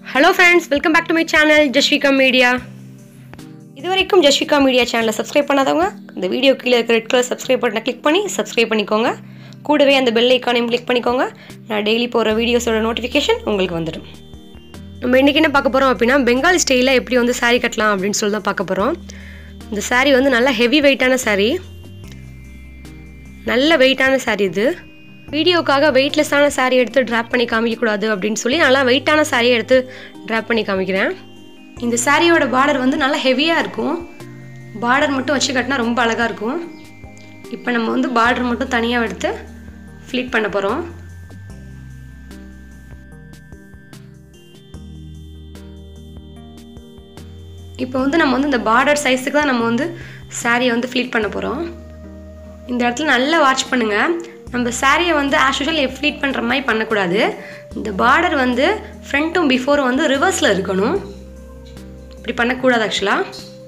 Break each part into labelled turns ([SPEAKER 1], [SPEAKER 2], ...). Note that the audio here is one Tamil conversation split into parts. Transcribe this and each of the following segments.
[SPEAKER 1] hello friends welcome back to my channel Jasvika media இது வரைக்கும் ஜஸ்விகா மீடியா சேனலை சப்ஸ்கிரைப் பண்ணாதவங்க இந்த வீடியோ கீழே இருக்கிற ரெட் கலர் சப்ஸ்கிரைப் பட்டனை கிளிக் பண்ணி சப்ஸ்கிரைப் பண்ணிக்கோங்க கூடவே அந்த பெல் ஐக்கானையும் கிளிக் பண்ணிக்கோங்க நான் டெய்லி போகிற வீடியோஸோட நோட்டிஃபிகேஷன் உங்களுக்கு வந்துடும் நம்ம இன்றைக்கி என்ன பார்க்க போகிறோம் அப்படின்னா பெங்காலி ஸ்டைலில் எப்படி வந்து saree கட்டலாம் அப்படின்னு சொல்லி தான் பார்க்க போகிறோம் இந்த saree வந்து நல்லா ஹெவி வெயிட்டான saree நல்ல வெயிட்டான saree இது வீடியோக்காக வெயிட்லெஸ்ஸான saree எடுத்து ட்ராப் பண்ணி காமிக்கக்கூடாது அப்படின்னு சொல்லி நல்லா வெயிட்டான சாரியை எடுத்து ட்ராப் பண்ணி காமிக்கிறேன் இந்த சாரியோட பார்டர் வந்து நல்லா ஹெவியாக இருக்கும் பார்டர் மட்டும் வச்சு கட்டினா ரொம்ப அழகாக இருக்கும் இப்போ நம்ம வந்து பார்டர் மட்டும் தனியாக எடுத்து ஃப்ளீட் பண்ண போகிறோம் இப்போ வந்து நம்ம வந்து இந்த பார்டர் சைஸுக்கு தான் நம்ம வந்து சாரியை வந்து ஃப்ளீட் பண்ண போகிறோம் இந்த இடத்துல நல்லா வாட்ச் பண்ணுங்கள் நம்ம சாரியை வந்து ஆஸ் யூஷுவல் ஃப்ளீட் பண்ணுற மாதிரி பண்ணக்கூடாது இந்த பார்டர் வந்து ஃப்ரண்ட்டும் பிஃபோரும் வந்து ரிவர்ஸில் இருக்கணும் இப்படி பண்ணக்கூடாது ஆக்சுவலாக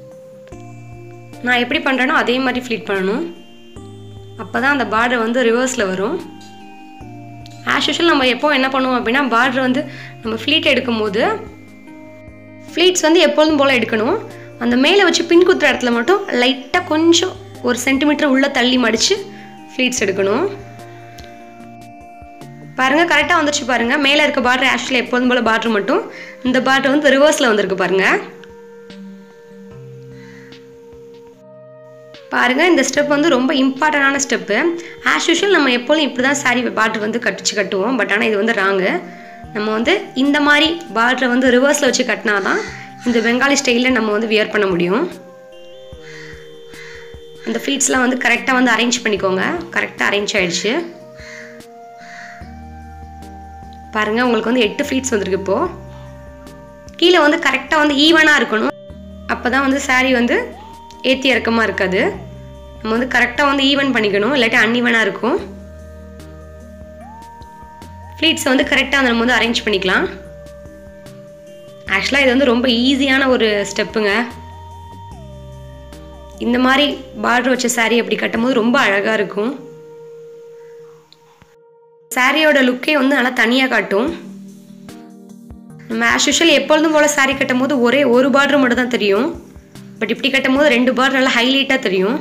[SPEAKER 1] நான் எப்படி பண்ணுறேனோ அதே மாதிரி ஃப்ளீட் பண்ணணும் அப்போ தான் அந்த பார்டர் வந்து ரிவர்ஸில் வரும் ஆஸ் யூஷுவல் நம்ம எப்போ என்ன பண்ணுவோம் அப்படின்னா பார்டர் வந்து நம்ம ஃப்ளீட் எடுக்கும்போது ஃப்ளீட்ஸ் வந்து எப்பொழுதும் போல் எடுக்கணும் அந்த மேலே வச்சு பின் குத்துற இடத்துல மட்டும் லைட்டாக கொஞ்சம் ஒரு சென்டிமீட்டர் உள்ளே தள்ளி மடித்து ஃப்ளீட்ஸ் எடுக்கணும் பாருங்கள் கரெக்டாக வந்துருச்சு பாருங்கள் மேலே இருக்க பார்டர் ஆக்சுவலாக எப்போதும் போல் பார்டர் மட்டும் இந்த பார்டர் வந்து ரிவர்ஸில் வந்திருக்கு பாருங்கள் பாருங்கள் இந்த ஸ்டெப் வந்து ரொம்ப இம்பார்ட்டண்டான ஸ்டெப்பு ஆஸ் யூஷுவல் நம்ம எப்போதும் இப்படி தான் சாரி பார்டர் வந்து கட்டிச்சு கட்டுவோம் பட் ஆனால் இது வந்து ராங்கு நம்ம வந்து இந்த மாதிரி பார்டரை வந்து ரிவர்ஸில் வச்சு கட்டினா தான் இந்த பெங்காலி ஸ்டைலில் நம்ம வந்து வியர் பண்ண முடியும் அந்த ஃப்ளீட்ஸ்லாம் வந்து கரெக்டாக வந்து அரேஞ்ச் பண்ணிக்கோங்க கரெக்டாக அரேஞ்ச் ஆயிடுச்சு பாருங்கள் உங்களுக்கு வந்து எட்டு ஃப்ளீட்ஸ் வந்திருக்கு இப்போது கீழே வந்து கரெக்டாக வந்து ஈவனாக இருக்கணும் அப்போ தான் வந்து சாரீ வந்து ஏற்றி இறக்கமாக இருக்காது நம்ம வந்து கரெக்டாக வந்து ஈவன் பண்ணிக்கணும் இல்லாட்டி அன்ஈவனாக இருக்கும் ஃப்ளீட்ஸை வந்து கரெக்டாக நம்ம வந்து அரேஞ்ச் பண்ணிக்கலாம் ஆக்சுவலாக இது வந்து ரொம்ப ஈஸியான ஒரு ஸ்டெப்புங்க இந்த மாதிரி பார்டர் வச்ச சாரீ அப்படி கட்டும்போது ரொம்ப அழகாக இருக்கும் சாரியோட லுக்கே வந்து நல்லா தனியாக காட்டும் நம்ம ஆஸ் யூஷுவல் எப்பொழுதும் போல் சாரீ கட்டும் போது ஒரே ஒரு பார்டர் மட்டும் தான் தெரியும் பட் இப்படி கட்டும் போது ரெண்டு பார்டர் நல்லா ஹைலைட்டாக தெரியும்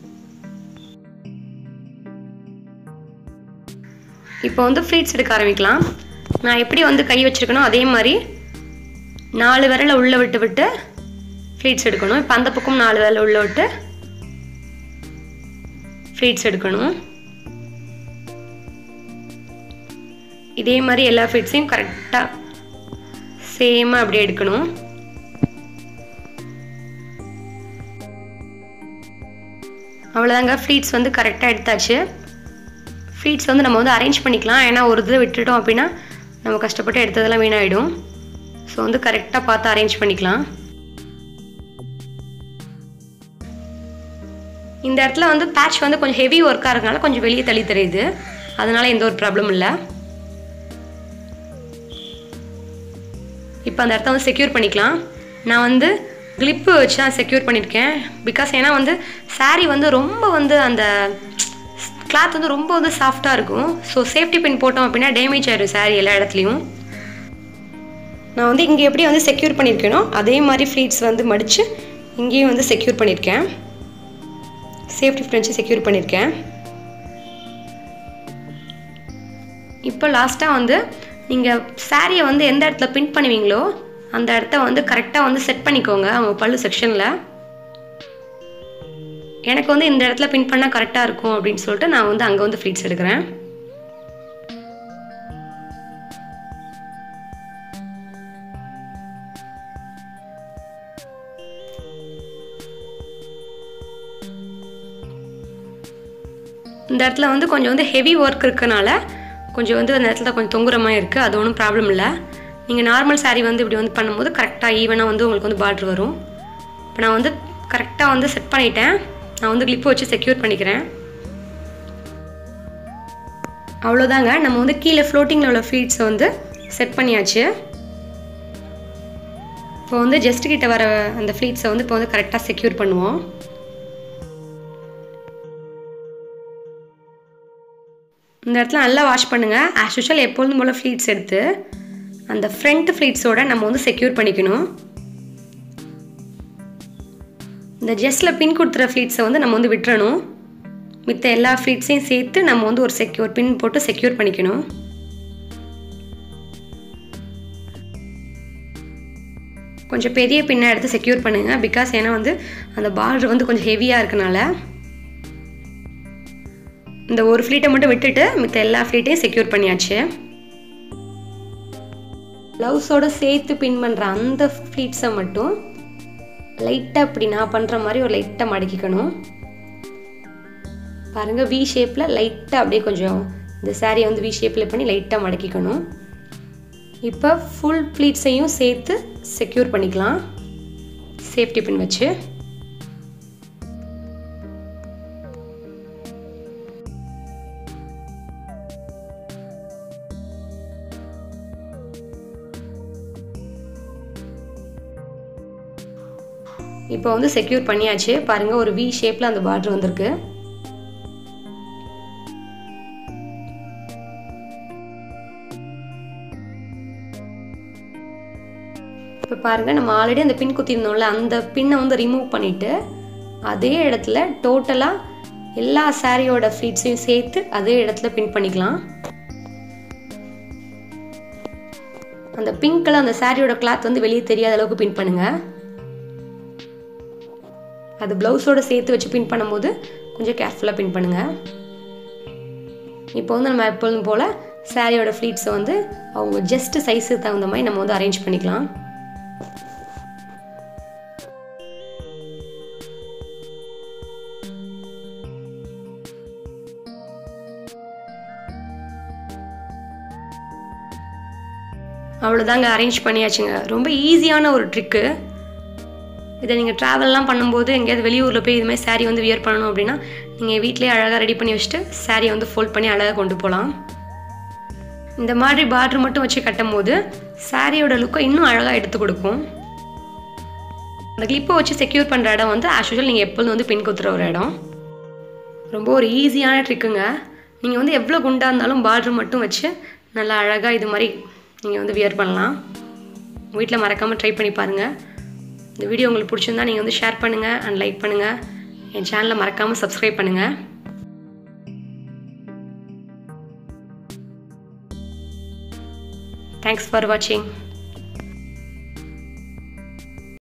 [SPEAKER 1] இப்போ வந்து ஃப்ளீட்ஸ் எடுக்க ஆரம்பிக்கலாம் நான் எப்படி வந்து கை வச்சுருக்கனோ அதே மாதிரி நாலு விரலை உள்ளே விட்டு விட்டு ஃப்ளீட்ஸ் எடுக்கணும் இப்போ அந்த பக்கம் நாலு விரலை உள்ளே விட்டு ஃப்ளீட்ஸ் எடுக்கணும் இதே மாதிரி எல்லா ஃப்ளீட்ஸையும் கரெக்டாக சேமாக அப்படியே எடுக்கணும் அவ்வளோதாங்க ஃப்ளீட்ஸ் வந்து கரெக்டாக எடுத்தாச்சு ஃப்ளீட்ஸ் வந்து நம்ம வந்து அரேஞ்ச் பண்ணிக்கலாம் ஏன்னா ஒரு இதில் விட்டுட்டோம் அப்படின்னா நம்ம கஷ்டப்பட்டு எடுத்ததெல்லாம் வீணாயிடும் ஸோ வந்து கரெக்டாக பார்த்து அரேஞ்ச் பண்ணிக்கலாம் இந்த இடத்துல வந்து பேட்ச் வந்து கொஞ்சம் ஹெவி ஒர்க்காக இருக்கனால கொஞ்சம் வெளியே தள்ளி தெரியுது அதனால எந்த ஒரு ப்ராப்ளம் இல்லை இப்போ அந்த இடத்த வந்து செக்யூர் பண்ணிக்கலாம் நான் வந்து கிளிப்பு வச்சு தான் செக்யூர் பண்ணியிருக்கேன் பிகாஸ் ஏன்னா வந்து சாரீ வந்து ரொம்ப வந்து அந்த கிளாத் வந்து ரொம்ப வந்து சாஃப்டாக இருக்கும் ஸோ சேஃப்டி பின் போட்டோம் அப்படின்னா டேமேஜ் ஆயிடும் சாரீ எல்லா இடத்துலையும் நான் வந்து இங்கே எப்படி வந்து செக்யூர் பண்ணியிருக்கேனோ அதே மாதிரி ஃப்ளீட்ஸ் வந்து மடித்து இங்கேயும் வந்து செக்யூர் பண்ணியிருக்கேன் சேஃப்டி பின் வச்சு செக்யூர் பண்ணியிருக்கேன் இப்போ லாஸ்ட்டாக வந்து நீங்கள் சாரியை வந்து எந்த இடத்துல பின் பண்ணுவீங்களோ அந்த இடத்த வந்து கரெக்டாக வந்து செட் பண்ணிக்கோங்க அவங்க பல்லு செக்ஷனில் எனக்கு வந்து இந்த இடத்துல பின் பண்ணால் கரெக்டாக இருக்கும் அப்படின்னு சொல்லிட்டு நான் வந்து அங்கே வந்து ஃப்ளீட்ஸ் எடுக்கிறேன் இந்த இடத்துல வந்து கொஞ்சம் வந்து ஹெவி ஒர்க் இருக்கனால கொஞ்சம் வந்து அந்த இடத்துல கொஞ்சம் தொங்குற மாதிரி இருக்குது அது ஒன்றும் ப்ராப்ளம் இல்லை நீங்கள் நார்மல் சாரீ வந்து இப்படி வந்து பண்ணும்போது கரெக்டாக ஈவனாக வந்து உங்களுக்கு வந்து பார்டர் வரும் இப்போ நான் வந்து கரெக்டாக வந்து செட் பண்ணிட்டேன் நான் வந்து கிளிப்பு வச்சு செக்யூர் பண்ணிக்கிறேன் அவ்வளோதாங்க நம்ம வந்து கீழே ஃப்ளோட்டிங்கில் உள்ள ஃபீட்ஸை வந்து செட் பண்ணியாச்சு இப்போ வந்து ஜஸ்ட் கிட்ட வர அந்த ஃப்ளீட்ஸை வந்து இப்போ வந்து கரெக்டாக செக்யூர் பண்ணுவோம் இந்த இடத்துல நல்லா வாஷ் பண்ணுங்கள் ஆஸ் யூஷுவல் எப்பொழுதும் போல் ஃப்ளீட்ஸ் எடுத்து அந்த ஃப்ரண்ட் ஃப்ளீட்ஸோட நம்ம வந்து செக்யூர் பண்ணிக்கணும் இந்த ஜஸ்ட்டில் பின் கொடுத்துற ஃப்ளீட்ஸை வந்து நம்ம வந்து விட்டுறணும் மித்த எல்லா ஃப்ளீட்ஸையும் சேர்த்து நம்ம வந்து ஒரு செக்யூர் பின் போட்டு செக்யூர் பண்ணிக்கணும் கொஞ்சம் பெரிய பின்னை எடுத்து செக்யூர் பண்ணுங்கள் பிகாஸ் ஏன்னா வந்து அந்த பார்டர் வந்து கொஞ்சம் ஹெவியாக இருக்கனால இந்த ஒரு ஃப்ளீட்டை மட்டும் விட்டுட்டு மித்த எல்லா ஃப்ளீட்டையும் செக்யூர் பண்ணியாச்சு ப்ளவுஸோட சேர்த்து பின் பண்ணுற அந்த ஃப்ளீட்ஸை மட்டும் லைட்டாக இப்படி நான் பண்ணுற மாதிரி ஒரு லைட்டாக மடக்கிக்கணும் பாருங்கள் வி ஷேப்பில் லைட்டாக அப்படியே கொஞ்சம் இந்த சாரியை வந்து வி ஷேப்பில் பண்ணி லைட்டாக மடக்கிக்கணும் இப்போ ஃபுல் ப்ளீட்ஸையும் சேர்த்து செக்யூர் பண்ணிக்கலாம் சேஃப்டி பின் வச்சு இப்போ வந்து செக்யூர் பண்ணியாச்சு பாருங்கள் ஒரு வி ஷேப்பில் அந்த பார்டர் வந்திருக்கு இப்போ பாருங்கள் நம்ம ஆல்ரெடி அந்த பின் குத்திருந்தோம்ல அந்த பின்னை வந்து ரிமூவ் பண்ணிவிட்டு அதே இடத்துல டோட்டலாக எல்லா சாரியோட ஃப்ளீட்ஸையும் சேர்த்து அதே இடத்துல பின் பண்ணிக்கலாம் அந்த பிங்க் கலர் அந்த சாரியோட கிளாத் வந்து வெளியே தெரியாத அளவுக்கு பின் பண்ணுங்கள் அது ப்ளவுஸோடு சேர்த்து வச்சு பின் பண்ணும்போது கொஞ்சம் கேர்ஃபுல்லாக பின் பண்ணுங்கள் இப்போ வந்து நம்ம எப்பொழுதும் போல் சாரியோட ஃப்ளீட்ஸை வந்து அவங்க ஜஸ்ட் சைஸுக்கு தகுந்த மாதிரி நம்ம வந்து அரேஞ்ச் பண்ணிக்கலாம் அவ்வளோதாங்க அரேஞ்ச் பண்ணியாச்சுங்க ரொம்ப ஈஸியான ஒரு ட்ரிக்கு இதை நீங்கள் ட்ராவல்லாம் பண்ணும்போது எங்கேயாவது வெளியூரில் போய் இதுமாதிரி சாரீ வந்து வியர் பண்ணணும் அப்படின்னா நீங்கள் வீட்டிலே அழகாக ரெடி பண்ணி வச்சுட்டு சாரியை வந்து ஃபோல்ட் பண்ணி அழகாக கொண்டு போகலாம் இந்த மாதிரி பார்டர் மட்டும் வச்சு கட்டும் போது சாரியோட லுக்கை இன்னும் அழகாக எடுத்து கொடுக்கும் அந்த கிளிப்பை வச்சு செக்யூர் பண்ணுற இடம் வந்து ஆஸ்யூஷுவல் நீங்கள் எப்பொழுதும் வந்து பின் குத்துற ஒரு இடம் ரொம்ப ஒரு ஈஸியான ட்ரிக்குங்க நீங்கள் வந்து எவ்வளோ குண்டாக இருந்தாலும் பார்டர் மட்டும் வச்சு நல்லா அழகாக இது மாதிரி நீங்கள் வந்து வியர் பண்ணலாம் வீட்டில் மறக்காமல் ட்ரை பண்ணி பாருங்கள் இந்த வீடியோ உங்களுக்கு பிடிச்சிருந்தா நீங்கள் வந்து ஷேர் பண்ணுங்கள் அண்ட் லைக் பண்ணுங்கள் என் சேனலை மறக்காமல் சப்ஸ்கிரைப் பண்ணுங்கள் தேங்க்ஸ் ஃபார் வாட்சிங்